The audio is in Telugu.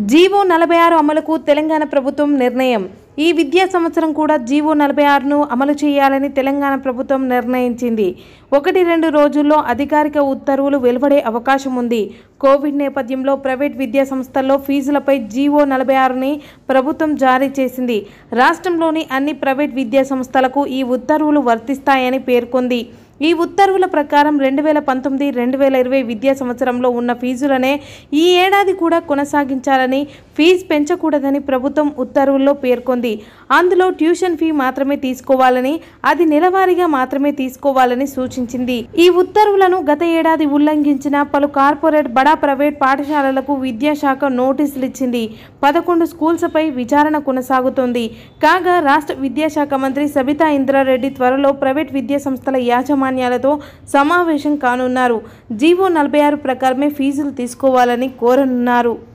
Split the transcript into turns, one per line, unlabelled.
జీవో నలభై ఆరు అమలుకు తెలంగాణ ప్రభుత్వం నిర్ణయం ఈ విద్యా సంవత్సరం కూడా జీవో నలభై ఆరును అమలు చేయాలని తెలంగాణ ప్రభుత్వం నిర్ణయించింది ఒకటి రెండు రోజుల్లో అధికారిక ఉత్తర్వులు వెలువడే అవకాశం ఉంది కోవిడ్ నేపథ్యంలో ప్రైవేట్ విద్యా సంస్థల్లో ఫీజులపై జీవో నలభై ఆరుని ప్రభుత్వం జారీ చేసింది రాష్ట్రంలోని అన్ని ప్రైవేట్ విద్యా సంస్థలకు ఈ ఉత్తర్వులు వర్తిస్తాయని పేర్కొంది ఈ ఉత్తర్వుల ప్రకారం రెండు వేల పంతొమ్మిది రెండు వేల ఇరవై విద్యా సంవత్సరంలో ఉన్న ఫీజులనే ఈ ఏడాది కూడా కొనసాగించాలని ఫీజు పెంచకూడదని ప్రభుత్వం ఉత్తర్వుల్లో పేర్కొంది అందులో ట్యూషన్ ఫీ మాత్రమే తీసుకోవాలని అది నెలవారీగా మాత్రమే తీసుకోవాలని సూచించింది ఈ ఉత్తర్వులను గత ఏడాది ఉల్లంఘించిన పలు కార్పొరేట్ బడా ప్రైవేట్ పాఠశాలలకు విద్యాశాఖ నోటీసులు ఇచ్చింది పదకొండు స్కూల్స్పై విచారణ కొనసాగుతోంది కాగా రాష్ట్ర విద్యాశాఖ మంత్రి సబితా ఇంద్రారెడ్డి త్వరలో ప్రైవేట్ విద్యా సంస్థల యాజమాన్యాలతో సమావేశం కానున్నారు జీవో నలభై ఆరు ప్రకారమే ఫీజులు తీసుకోవాలని కోరనున్నారు